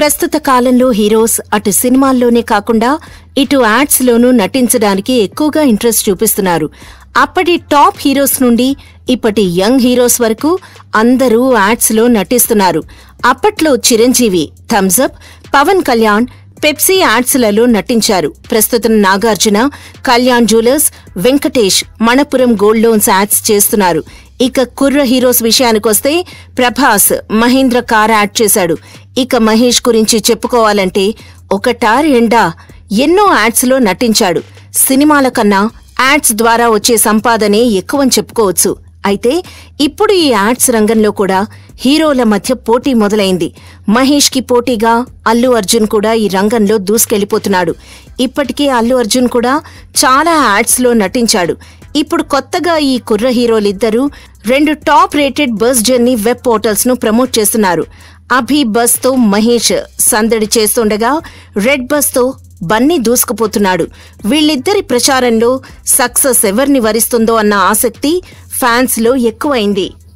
ప్రస్తుత కాలంలో హీరోస్ అటు సినిమాల్లోనే కాకుండా ఇటు యాడ్స్ లోనూ నటించడానికి ఎక్కువగా ఇంట్రెస్ట్ చూపిస్తున్నారు అప్పటి టాప్ హీరోస్ నుండి ఇప్పటి యంగ్ హీరోస్ వరకు అందరూ యాడ్స్ లో నటిస్తున్నారు అప్పట్లో చిరంజీవి థమ్సప్ పవన్ కళ్యాణ్ పెప్సీ యాడ్స్లలో నటించారు ప్రస్తుతం Nagarjuna Kalyan jewellers Venkatesh Manappuram gold loans ads చేస్తున్నారు ఇక కుర్ర హీరోస్ విషయానికొస్తే ప్రభాస్ మహేంద్ర కార్ యాడ్ చేశాడు ఇక మహేష్ గురించి చెప్పుకోవాలంటే ఒకటా రెండా ఎన్నో యాడ్స్ లో నటించాడు సినిమాల కన్నా యాడ్స్ ద్వారా వచ్చే సంపాదనే ఎక్కువని చెప్పుకోవచ్చు అయితే ఇప్పుడు ఈ యాడ్స్ రంగంలో కూడా హీరోల మధ్య పోటీ మొదలైంది మహేష్ కి పోటీగా అల్లు అర్జున్ కూడా ఈ రంగంలో దూసుకెళ్లిపోతున్నాడు ఇప్పటికే అల్లు అర్జున్ కూడా చాలా యాడ్స్ లో నటించాడు ఇప్పుడు కొత్తగా ఈ కుర్ర హీరోలిద్దరూ రెండు top rated bus journey web portals ను ప్రమోట్ చేస్తున్నారు అభి బస్ తో మహేష్ సందడి చేస్తుండగా రెడ్ బస్ తో బన్నీ దూసుకుపోతున్నాడు వీళ్ళిద్దరి ప్రచారంలో సక్సెస్ ఎవరిని వరిస్తుందో అన్న ఆసక్తి ఫ్యాన్స్ లో ఎక్కువైంది